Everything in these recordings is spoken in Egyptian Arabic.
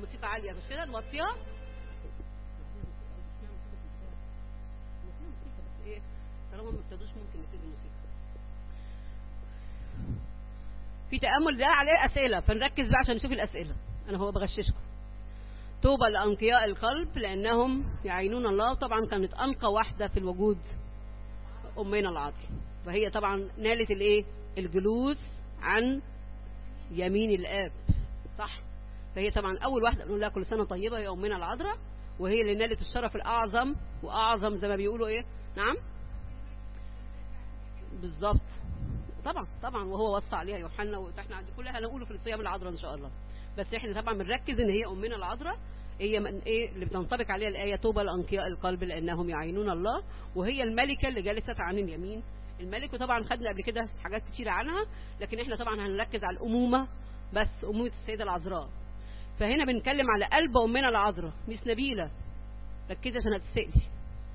الموسيقى عاليه مش كده نوطيها ايه طالما ما ابتدوش ممكن نبتدي الموسيقى في تامل ده عليه اسئله فنركز بقى عشان نشوف الاسئله انا هو بغششكم طوبى لانقياء القلب لانهم يعينون الله طبعا كانت انقى واحده في الوجود امنا العذراء فهي طبعا نالت الايه الجلوس عن يمين الاب صح فهي طبعا اول واحده نقول لها كل سنه طيبه هي امنا العذراء وهي اللي نالت الشرف الاعظم واعظم زي ما بيقولوا ايه نعم بالظبط طبعا طبعا وهو وصى عليها يوحنا واحنا عند كلها هنقوله في الصيام العذراء ان شاء الله بس احنا طبعا بنركز ان هي امنا العذراء هي من ايه اللي بتنطبق عليها الايه طوبى لانقياء القلب لانهم يعينون الله وهي الملكه اللي جلست عن اليمين الملك وطبعا خدنا قبل كده حاجات كتيرة عنها لكن احنا طبعا هنركز على الامومه بس امومه السيده العذراء فهنا بنتكلم على قلب امنا العذراء مش نبيله ركزي عشان هتسالي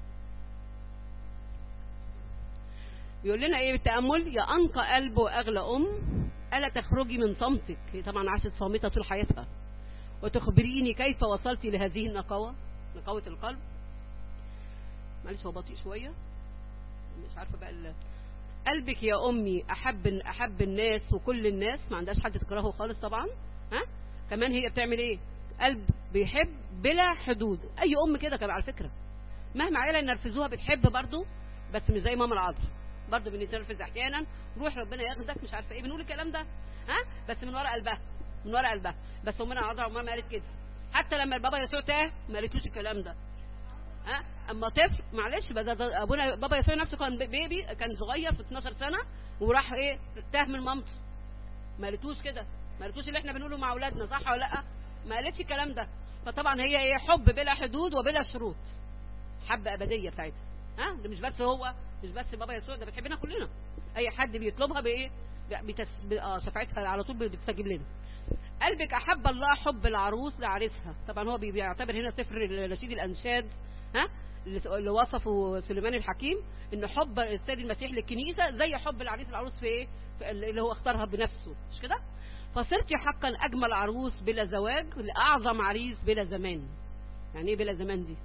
بيقول لنا ايه بالتامل يا انقى قلب واغلى ام الا تخرجي من صمتك هي طبعا عاشت صامته طول حياتها وتخبريني كيف وصلت لهذه النقاوه نقاوه القلب معلش هو بطيء شويه مش عارفه بقى ال... قلبك يا امي احب احب الناس وكل الناس ما عندهاش حد تكرهه خالص طبعا ها كمان هي بتعمل ايه قلب بيحب بلا حدود اي ام كده كمان على فكره مهما عيالها ينرفزوها بتحب برضو بس مش زي ماما العذراء برضو بنتنرفز احيانا روح ربنا ياخدك مش عارفه ايه بنقول الكلام ده ها بس من ورا قلبها من ورا قلبها بس امنا العذراء عمرها ما قالت كده حتى لما البابا يسوع تاه ما قالتلوش الكلام ده ها اما طفل معلش بقى ده ابونا بابا يسوع نفسه كان بيبي كان صغير في 12 سنه وراح ايه تاه من مامته ما قالتوش كده ما قالتوش اللي احنا بنقوله مع اولادنا صح ولا لا ما قالتش الكلام ده فطبعا هي ايه حب بلا حدود وبلا شروط حب ابديه بتاعتها ها ده مش بس هو مش بس بابا يسوع ده بتحبنا كلنا اي حد بيطلبها بايه بتس... اه شفاعتها على طول بتستجيب لنا قلبك احب الله حب العروس لعريسها طبعا هو بيعتبر هنا سفر رشيد الانشاد ها اللي وصفه سليمان الحكيم ان حب السيد المسيح للكنيسه زي حب العريس العروس في ايه في اللي هو اختارها بنفسه مش كده فصرت حقا اجمل عروس بلا زواج لاعظم عريس بلا زمان يعني ايه بلا زمان دي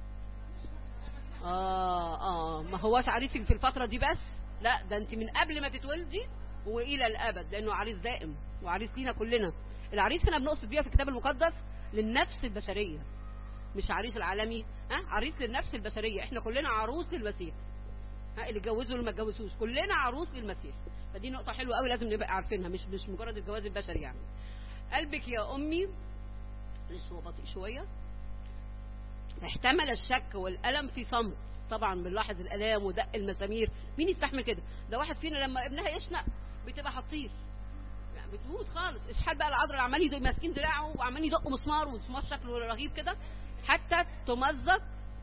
اه اه ما هواش عريسك في الفتره دي بس لا ده انت من قبل ما تتولدي والى الابد لانه عريس دائم وعريس لينا كلنا العريس هنا بنقصد بيها في الكتاب المقدس للنفس البشريه مش عريس العالمي ها عريس للنفس البشريه احنا كلنا عروس للمسيح ها اللي اتجوزوا واللي ما اتجوزوش كلنا عروس للمسيح فدي نقطه حلوه قوي لازم نبقى عارفينها مش مش مجرد الجواز البشري يعني قلبك يا امي لسه هو بطيء شويه احتمل الشك والالم في صمت طبعا بنلاحظ الالام ودق المسامير مين يستحمل كده ده واحد فينا لما ابنها يشنق بتبقى هتطير يعني بتموت خالص اشحال بقى العذراء عمال يدق ماسكين دراعه وعمال يدقوا مسمار ومسمار شكله رهيب كده حتى تمزق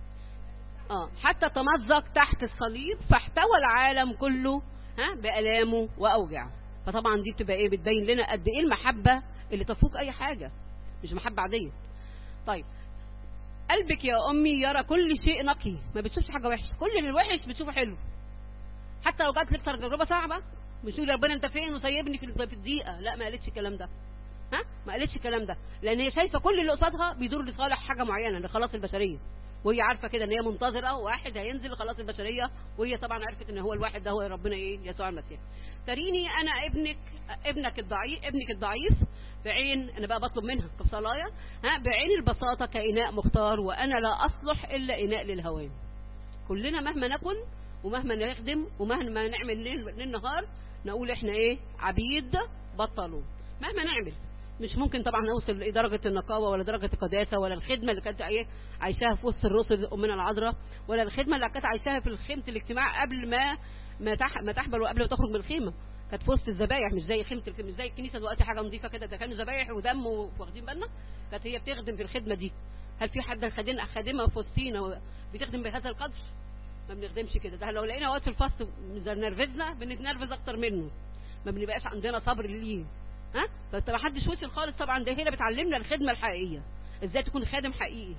اه حتى تمزق تحت الصليب فاحتوى العالم كله ها بألامه وأوجعه فطبعا دي بتبقى ايه بتبين لنا قد ايه المحبة اللي تفوق اي حاجة مش محبة عادية طيب قلبك يا امي يرى كل شيء نقي ما بتشوفش حاجة وحشة كل اللي الوحش بتشوفه حلو حتى لو جات لك تجربة صعبة بتقول ربنا انت فين وسايبني في الدقيقة لا ما قالتش الكلام ده ها ما قالتش الكلام ده لان هي شايفه كل اللي قصادها بيدور لصالح حاجه معينه لخلاص البشريه وهي عارفه كده ان هي منتظره واحد هينزل لخلاص البشريه وهي طبعا عرفت ان هو الواحد ده هو ربنا ايه يسوع المسيح تريني انا ابنك ابنك الضعيف ابنك الضعيف بعين انا بقى بطلب منها في صلايا ها بعين البساطه كاناء مختار وانا لا اصلح الا اناء للهوان كلنا مهما نكن ومهما نخدم ومهما نعمل ليل نهار نقول احنا ايه عبيد بطلوا مهما نعمل مش ممكن طبعا نوصل لدرجة النقاوة ولا درجة القداسة ولا الخدمة اللي كانت ايه عايشاها في وسط الرسل أمنا العذراء ولا الخدمة اللي كانت عايشاها في خيمة الاجتماع قبل ما ما, تح ما تحبل وقبل ما تخرج من الخيمة كانت في وسط الذبايح مش زي خيمة مش زي الكنيسة دلوقتي حاجة نظيفة كده ده كانوا ذبايح ودم واخدين بالنا كانت هي بتخدم في الخدمة دي هل في حد خادمة خادمة في وسطينا بتخدم بهذا القدر ما بنخدمش كده ده لو لقينا وقت الفصل نرفزنا بنتنرفز اكتر منه ما بنبقاش عندنا صبر ليه ها بس ما حدش وصل خالص طبعا ده هنا بتعلمنا الخدمه الحقيقيه ازاي تكون خادم حقيقي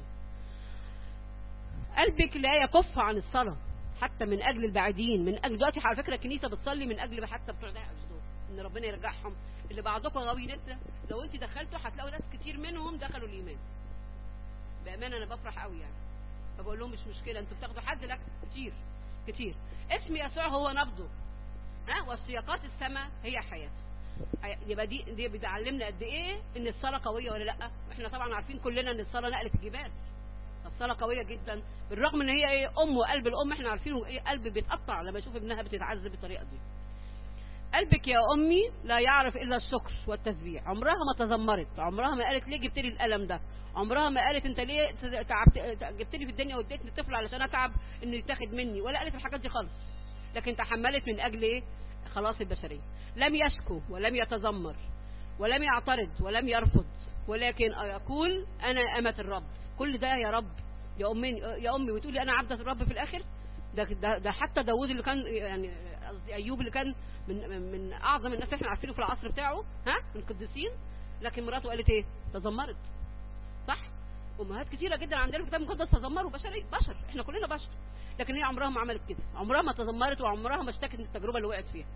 قلبك لا يكف عن الصلاه حتى من اجل البعيدين من اجل دلوقتي على فكره الكنيسه بتصلي من اجل حتى بتوع داعش دول ان ربنا يرجعهم اللي بعضكم غاويين انت لو انت دخلتوا هتلاقوا ناس كتير منهم دخلوا الايمان بامانه انا بفرح قوي يعني فبقول لهم مش مشكله انتوا بتاخدوا حد لك كتير كتير اسم يسوع هو نبضه ها والسياقات السماء هي حياته يبقى دي دي بتعلمنا قد ايه ان الصلاه قويه ولا لا احنا طبعا عارفين كلنا ان الصلاه نقلت الجبال الصلاه قويه جدا بالرغم ان هي ايه ام وقلب الام احنا عارفين ايه قلب بيتقطع لما يشوف ابنها بتتعذب بالطريقه دي قلبك يا امي لا يعرف الا الشكر والتسبيح عمرها ما تذمرت عمرها ما قالت ليه جبت لي الالم ده عمرها ما قالت انت ليه تعبت جبت لي في الدنيا واديتني طفل علشان اتعب انه يتاخد مني ولا قالت الحاجات دي خالص لكن تحملت من اجل ايه خلاص البشريه لم يشكو ولم يتذمر ولم يعترض ولم يرفض ولكن يقول انا امه الرب كل ده يا رب يا امي يا امي وتقولي انا عبده الرب في الاخر ده ده, ده حتى داوود اللي كان يعني قصدي ايوب اللي كان من من اعظم الناس احنا عارفينه في العصر بتاعه ها من القديسين لكن مراته قالت ايه تذمرت صح امهات كثيره جدا عندنا في الكتاب المقدس تذمروا بشري بشر احنا كلنا بشر لكن هي عمرها ما عملت كده عمرها ما تذمرت وعمرها ما اشتكت من التجربه اللي وقعت فيها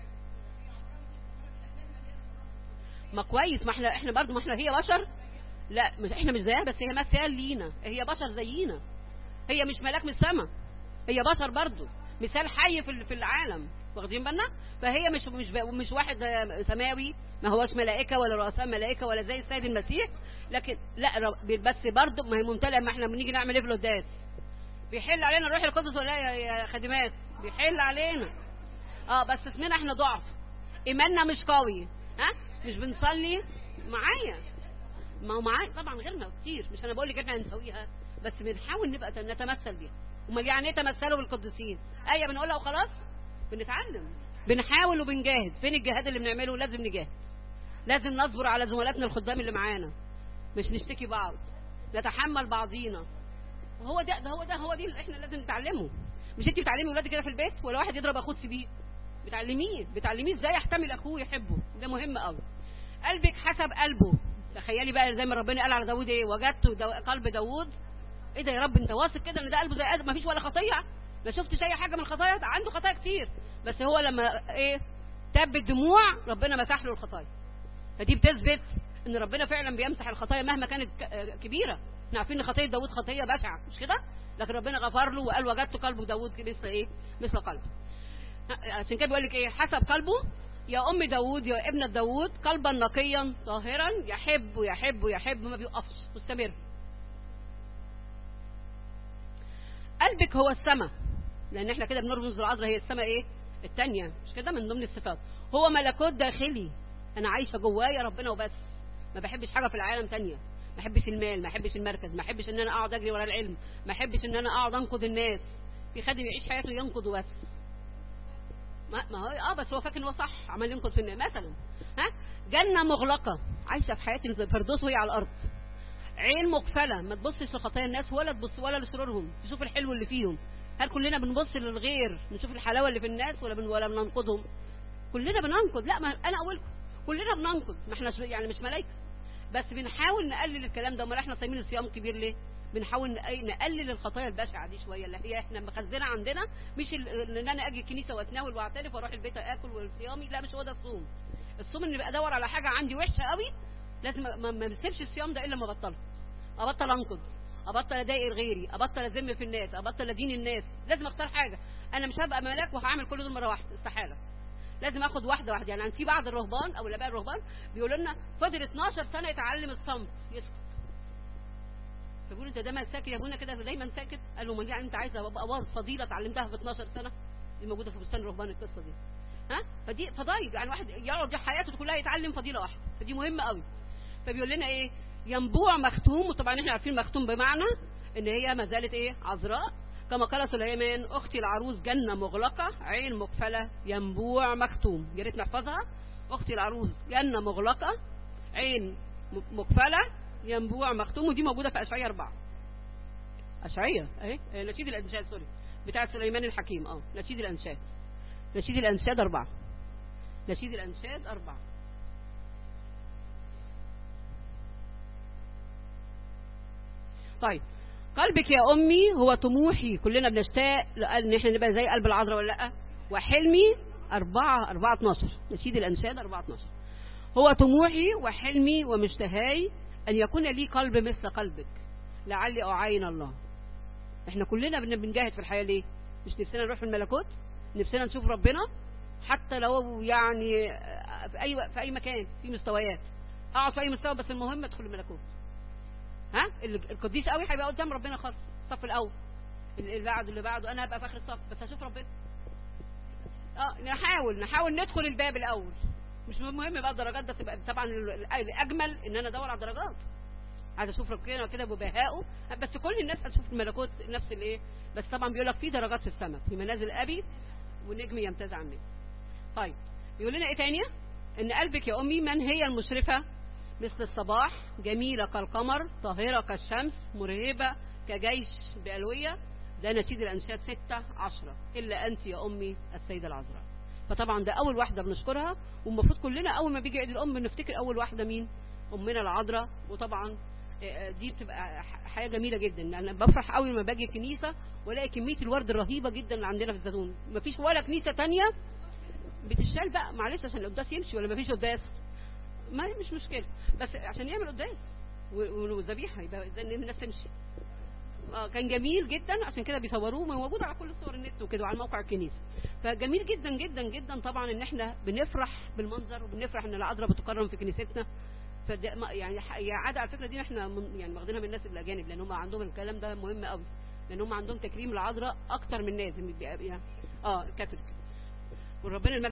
ما كويس ما احنا احنا برضه ما احنا هي بشر لا مش احنا مش زيها بس هي مثال لينا هي بشر زينا هي مش ملاك من السماء هي بشر برضه مثال حي في في العالم واخدين بالنا فهي مش مش مش واحد سماوي ما هوش ملائكه ولا رؤساء ملائكه ولا زي السيد المسيح لكن لا بس برضه ما هي ممتلئه ما احنا بنيجي نعمل ايه في القداس بيحل علينا الروح القدس ولا يا خادمات بيحل علينا اه بس اسمنا احنا ضعف ايماننا مش قوي ها مش بنصلي معايا ما هو معايا طبعا غيرنا كتير مش انا بقول لك احنا هنسويها بس بنحاول نبقى نتمثل بيها امال يعني ايه تمثلوا بالقديسين ايه بنقولها وخلاص بنتعلم بنحاول وبنجاهد فين الجهاد اللي بنعمله لازم نجاهد لازم نصبر على زملاتنا الخدام اللي معانا مش نشتكي بعض نتحمل بعضينا وهو ده, ده هو ده هو دي اللي احنا لازم نتعلمه مش انت بتعلمي ولادك كده في البيت ولا واحد يضرب اخوه تسيبيه بتعلميه بتعلميه ازاي يحتمل اخوه يحبه ده مهم قوي قلبك حسب قلبه تخيلي بقى زي ما ربنا قال على داوود ايه وجدت دو... قلب داوود ايه ده يا رب انت واثق كده ان ده قلبه زي ادم مفيش ولا خطيه ما شفتش اي حاجه من الخطايا عنده خطايا كتير بس هو لما ايه تاب الدموع ربنا مسح له الخطايا فدي بتثبت ان ربنا فعلا بيمسح الخطايا مهما كانت كبيره احنا عارفين ان خطيه داوود خطيه بشعه مش كده لكن ربنا غفر له وقال وجدت قلب داوود مثل ايه مثل قلبه عشان كده بيقول لك ايه حسب قلبه يا ام داوود يا ابنة داوود قلبا نقيا طاهرا يحب يحب يحب ما بيوقفش مستمر قلبك هو السماء لان احنا كده بنرمز العذراء هي السماء ايه الثانيه مش كده من ضمن الصفات هو ملكوت داخلي انا عايشه جوايا ربنا وبس ما بحبش حاجه في العالم تانية ما احبش المال ما احبش المركز ما احبش ان انا اقعد اجري ورا العلم ما احبش ان انا اقعد انقذ الناس في خادم يعيش حياته ينقذ وبس ما, ما هو اه بس هو فاكر ان هو صح عمال ينقذ في الناس مثلا ها جنه مغلقه عايشه في حياه الفردوس وهي على الارض عين مقفله ما تبصش لخطايا الناس ولا تبص ولا لسرورهم تشوف الحلو اللي فيهم هل كلنا بنبص للغير نشوف الحلاوه اللي في الناس ولا بن ولا بننقذهم كلنا بننقذ لا ما انا اولكم كلنا بننقذ ما احنا يعني مش ملائكه بس بنحاول نقلل الكلام ده امال احنا صايمين الصيام كبير ليه بنحاول نقلل الخطايا البشعه دي شويه اللي هي احنا مخزنه عندنا مش ان انا اجي الكنيسه واتناول واعترف واروح البيت اكل والصيامي لا مش هو ده الصوم الصوم اني ادور على حاجه عندي وحشه قوي لازم ما بسيبش الصيام ده الا ما ابطله ابطل انقذ ابطل اضايق غيري ابطل اذم في الناس ابطل ادين الناس لازم اختار حاجه انا مش هبقى ملاك وهعمل كل دول مره واحده استحاله لازم اخد واحده واحده يعني في بعض الرهبان او الاباء الرهبان بيقولوا لنا فضل 12 سنه يتعلم الصمت يسكت فبيقول انت دايما ساكت يا ابونا كده دايما ساكت قال له يعني انت عايز ابقى فضيله اتعلمتها في 12 سنه دي موجوده في بستان الرهبان القصه دي ها فدي فضايل يعني واحد يقعد حياته كلها يتعلم فضيله واحده فدي مهمه قوي فبيقول لنا ايه ينبوع مختوم وطبعا احنا عارفين مختوم بمعنى ان هي ما زالت ايه عذراء كما قال سليمان اختي العروس جنه مغلقه عين مقفله ينبوع مختوم يا ريت نحفظها اختي العروس جنه مغلقه عين مقفله ينبوع مختوم ودي موجوده في اشعياء أربعة اشعياء اهي نشيد الانشاد سوري بتاع سليمان الحكيم اه نشيد الانشاد نشيد الانشاد أربعة نشيد الانشاد أربعة طيب قلبك يا امي هو طموحي كلنا بنشتاق ان احنا نبقى زي قلب العذراء ولا لا وحلمي أربعة أربعة 12 نشيد الأنشاد أربعة 12 هو طموحي وحلمي ومشتهاي أن يكون لي قلب مثل قلبك لعلي اعاين الله احنا كلنا بن- بنجاهد في الحياه ليه مش نفسنا نروح في الملكوت نفسنا نشوف ربنا حتى لو يعني آه، في اي في اي مكان في مستويات اقعد في اي مستوى بس المهم ادخل الملكوت ها ال- القديس قوي هيبقى قدام ربنا خالص الصف الاول اللي بعده اللي بعده انا هبقى في اخر الصف بس هشوف ربنا اه نحاول نحاول ندخل الباب الاول مش مهم بقى الدرجات ده تبقى طبعا ال- ال- الاجمل ان انا ادور على الدرجات عايز اشوف ربنا كده ببهائه بس كل الناس هتشوف الملكوت نفس الايه بس طبعا بيقول لك في درجات في السماء في منازل ابي ونجم يمتاز عن نجم طيب بيقول لنا ايه تانية ان قلبك يا امي من هي المشرفة مثل الصباح جميلة كالقمر طاهرة كالشمس مرهبة كجيش بألوية ده نشيد الأنشاد ستة عشرة إلا أنت يا أمي السيدة العذراء فطبعا ده أول واحدة بنشكرها والمفروض كلنا أول ما بيجي عيد الأم نفتكر أول واحدة مين أمنا العذراء وطبعا آه، دي بتبقى ح- حاجة جميلة جدا أنا بفرح قوي لما باجي الكنيسة والاقي كمية الورد الرهيبة جدا اللي عندنا في الزيتون مفيش ولا كنيسة تانية بتشال بقى معلش عشان القداس يمشي ولا مفيش قداس ما هي مش مشكلة بس عشان يعمل قداس و- والذبيحة يبقى ده إن الناس تمشي اه كان جميل جدا عشان كده بيصوروه موجود على كل صور النت وكده وعلى موقع الكنيسه فجميل جدا جدا جدا طبعا ان احنا بنفرح بالمنظر وبنفرح ان العذراء بتكرم في كنيستنا فده ما- يعني ح- هي عاده على فكره دي احنا من يعني واخدينها من الناس الاجانب لان هم عندهم الكلام ده مهم قوي لان هم عندهم تكريم العذراء اكتر من لازم بيبقى- يعني اه الكاثوليك وربنا المجد